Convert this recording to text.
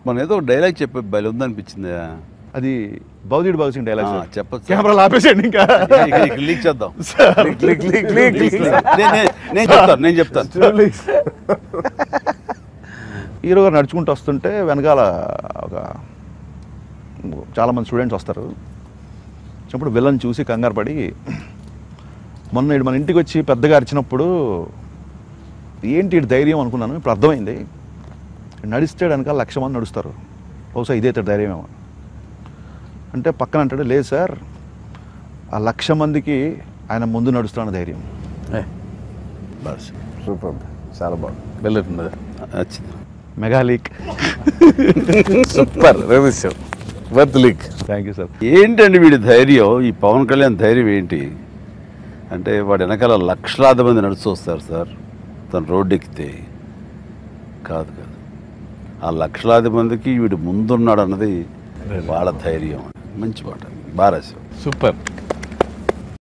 మన ఏదో ఒక డైలాగ్ చెప్పే బలి ఉందనిపించింది అది బౌద్ధుడు భగత్ సింగ్ డైలాగ్ ఆ, సార్ చెప్పొచ్చు. కెమెరాలు ఆపేసేయండి ఇంకా లీక్ చేద్దాం సార్. లీక్ లీక్ లీక్ లీక్ నేను నేను- నేను చెప్తాను నేను చెప్తాను హీరో గారు నడుచుకుంటూ వస్తుంటే వెనకాల ఒక చాలామంది స్టూడెంట్స్ వస్తారు అప్పుడు విలన్ చూసి కంగారు పడి మొన్న ఈడు మన ఇంటికి వచ్చి పెద్దగా అరిచినప్పుడు ఏంటి ఈడు ధైర్యం అనుకున్నాను ఇప్పుడు అర్థమైంది నడిస్తే వెనకాల లక్ష మంది నడుస్తారు బహుశా ఇదే ఇతడు ధైర్యమేమో అంటే పక్కన అంటాడు లేదు సార్ ఆ లక్ష మందికి ఆయన ముందు నడుస్తున్న ధైర్యం బస్ సూపర్ చాలా బాగుంది వెళ్ళుతున్నది నచ్చింది మెగా లీక్ సూపర్ రవిశ్యం worth leak thank you sir ఏంటండి వీడి ధైర్యం ఈ పవన్ కళ్యాణ్ ధైర్యం ఏంటి అంటే వాడు వెనకాల లక్షలాది మంది నడుచు వస్తారు సార్ తను రోడ్డు ఎక్కితే కాదు కాదు ఆ లక్షలాది మందికి వీడు ముందున్నాడు అన్నది వాళ్ళ ధైర్యం మంచి మాట బాగా రాశావు సూపర్